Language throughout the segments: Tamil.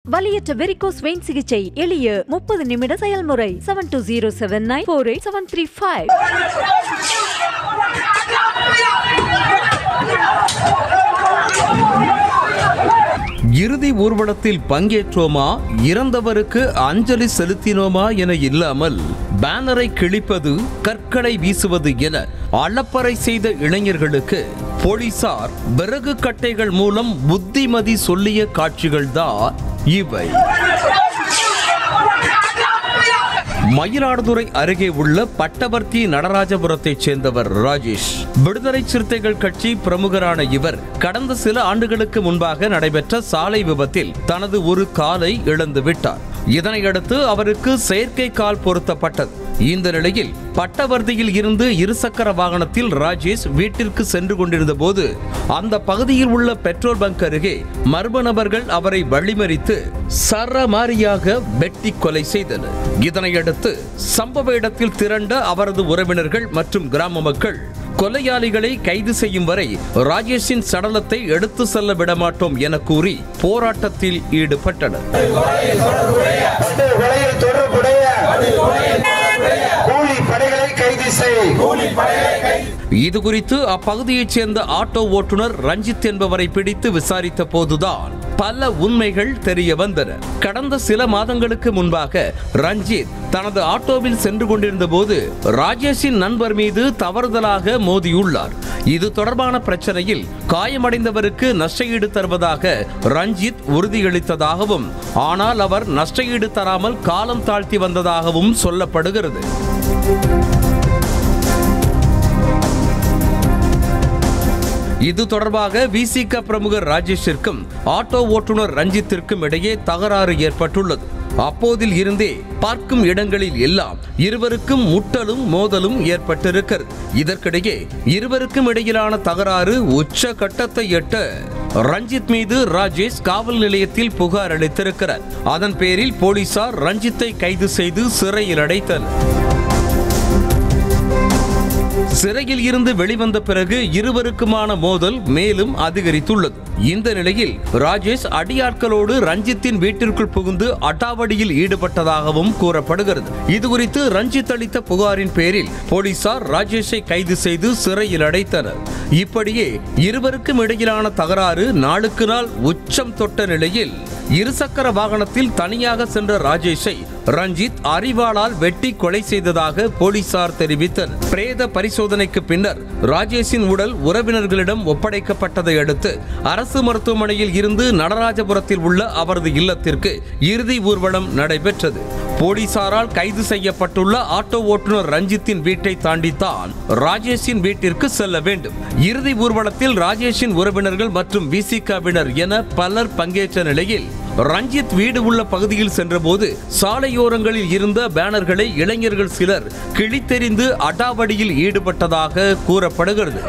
வலியற்ற வெரிகோஸ் வெயின் சிகிச்சை எளிய முப்பது நிமிட செயல்முறை seven two zero seven nine four eight seven three five இறுதி ஊர்வலத்தில் பங்கேற்றோமா இறந்தவருக்கு அஞ்சலி செலுத்தினோமா என இல்லாமல் பேனரை கிழிப்பது கற்களை வீசுவது என அளப்பறை செய்த இளைஞர்களுக்கு போலீசார் விறகு கட்டைகள் மூலம் புத்திமதி சொல்லிய காட்சிகள்தான் இவை மயிலாடுதுறை அருகே உள்ள பட்டவர்த்தி நடராஜபுரத்தைச் சேர்ந்தவர் ராஜேஷ் விடுதலை சிறுத்தைகள் கட்சி பிரமுகரான இவர் கடந்த சில ஆண்டுகளுக்கு முன்பாக நடைபெற்ற சாலை விபத்தில் தனது ஒரு காலை இழந்து விட்டார் இதனையடுத்து அவருக்கு செயற்கை கால் பொருத்தப்பட்டது இந்த நிலையில் பட்டவர்த்தியில் இருந்து இருசக்கர வாகனத்தில் ராஜேஷ் வீட்டிற்கு சென்று கொண்டிருந்த போது அந்த பகுதியில் உள்ள பெட்ரோல் பங்க் அருகே மர்ம நபர்கள் அவரை வழிமறித்து சரமாரியாக வெட்டி கொலை செய்தனர் இதனையடுத்து சம்பவ இடத்தில் திரண்ட அவரது உறவினர்கள் மற்றும் கிராம மக்கள் கொலையாளிகளை கைது செய்யும் வரை ராஜேஷின் சடலத்தை எடுத்து செல்ல விடமாட்டோம் என கூறி போராட்டத்தில் ஈடுபட்டனர் பத்து கொலையில் தொடர்புடைய கூலி படைகளை கைது செய் இது குறித்து அப்பகுதியைச் சேர்ந்த ஆட்டோ ஓட்டுநர் ரஞ்சித் என்பவரை பிடித்து விசாரித்த போதுதான் பல உண்மைகள் தெரிய வந்தன கடந்த சில மாதங்களுக்கு முன்பாக ரஞ்சித் தனது ஆட்டோவில் சென்று கொண்டிருந்த போது ராஜேஷின் நண்பர் மீது தவறுதலாக மோதியுள்ளார் இது தொடர்பான பிரச்சனையில் காயமடைந்தவருக்கு நஷ்டஈடு தருவதாக ரஞ்சித் உறுதியளித்ததாகவும் ஆனால் அவர் நஷ்டஈடு தராமல் காலம் தாழ்த்தி வந்ததாகவும் சொல்லப்படுகிறது இது தொடர்பாக விசிக பிரமுகர் ராஜேஷிற்கும் ஆட்டோ ஓட்டுநர் ரஞ்சித்திற்கும் இடையே தகராறு ஏற்பட்டுள்ளது அப்போதில் இருந்தே பார்க்கும் இடங்களில் எல்லாம் இருவருக்கும் முட்டலும் மோதலும் ஏற்பட்டிருக்கிறது இதற்கிடையே இருவருக்கும் இடையிலான தகராறு உச்ச கட்டத்தை எட்ட ரஞ்சித் மீது ராஜேஷ் காவல் நிலையத்தில் புகார் அளித்திருக்கிறார் அதன் பேரில் போலீசார் ரஞ்சித்தை கைது செய்து சிறையில் அடைத்தனர் சிறையில் இருந்து வெளிவந்த பிறகு இருவருக்குமான மோதல் மேலும் அதிகரித்துள்ளது இந்த நிலையில் ராஜேஷ் அடியாட்களோடு ரஞ்சித்தின் வீட்டிற்குள் புகுந்து அட்டாவடியில் ஈடுபட்டதாகவும் கூறப்படுகிறது இதுகுறித்து ரஞ்சித் அளித்த புகாரின் பேரில் போலீசார் ராஜேஷை கைது செய்து சிறையில் அடைத்தனர் இப்படியே இருவருக்கும் இடையிலான தகராறு நாளுக்கு நாள் உச்சம் தொட்ட நிலையில் இருசக்கர வாகனத்தில் தனியாக சென்ற ராஜேஷை ரஞ்சித் அறிவாளால் வெட்டி கொலை செய்ததாக போலீசார் தெரிவித்தனர் பிரேத பரிசோதனைக்கு பின்னர் ராஜேஷின் உடல் உறவினர்களிடம் ஒப்படைக்கப்பட்டதை அடுத்து அரசு மருத்துவமனையில் இருந்து நடராஜபுரத்தில் உள்ள அவரது இல்லத்திற்கு இறுதி ஊர்வலம் நடைபெற்றது போலீசாரால் கைது செய்யப்பட்டுள்ள ஆட்டோ ஓட்டுநர் ரஞ்சித்தின் வீட்டை தாண்டித்தான் ராஜேஷின் வீட்டிற்கு செல்ல வேண்டும் இறுதி ஊர்வலத்தில் ராஜேஷின் உறவினர்கள் மற்றும் விசிகாவினர் என பலர் பங்கேற்ற நிலையில் ரஞ்சித் வீடு உள்ள பகுதியில் சென்றபோது சாலையோரங்களில் இருந்த பேனர்களை இளைஞர்கள் சிலர் கிழித்தெறிந்து அடாவடியில் ஈடுபட்டதாக கூறப்படுகிறது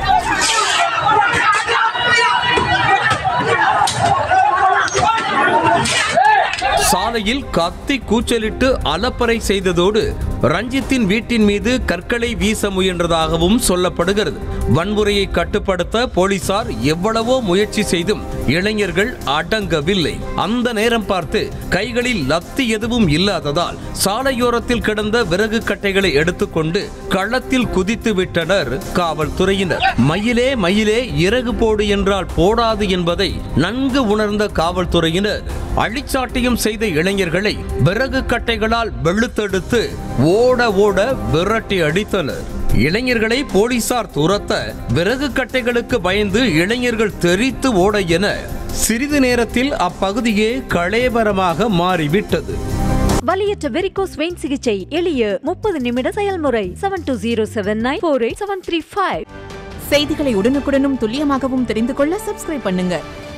சாலையில் கத்தி கூச்சலிட்டு அலப்பறை செய்ததோடு ரஞ்சித்தின் வீட்டின் மீது கற்களை வீச முயன்றதாகவும் சொல்லப்படுகிறது வன்முறையை கட்டுப்படுத்த போலீசார் எவ்வளவோ முயற்சி செய்தும் இளைஞர்கள் அடங்கவில்லை அந்த நேரம் பார்த்து கைகளில் லத்தி எதுவும் இல்லாததால் சாலையோரத்தில் கிடந்த விறகு கட்டைகளை எடுத்துக்கொண்டு களத்தில் குதித்து விட்டனர் காவல்துறையினர் மயிலே மயிலே இறகு போடு என்றால் போடாது என்பதை நன்கு உணர்ந்த காவல்துறையினர் அழிச்சாட்டியம் செய்த இளைஞர்களை விறகு கட்டைகளால் வெளுத்தெடுத்து ஓட ஓட விரட்டி அடித்தனர் இளைஞர்களை போலீசார் துரத்த விறகு கட்டைகளுக்கு பயந்து இளைஞர்கள் தெரித்து ஓட என சிறிது நேரத்தில் அப்பகுதியே களேபரமாக மாறிவிட்டது வலியற்ற வெரிகோஸ் வெயின் சிகிச்சை எளிய முப்பது நிமிட செயல்முறை seven two zero seven nine four eight seven three five செய்திகளை உடனுக்குடனும் துல்லியமாகவும் தெரிந்து கொள்ள சப்ஸ்கிரைப் பண்ணுங்க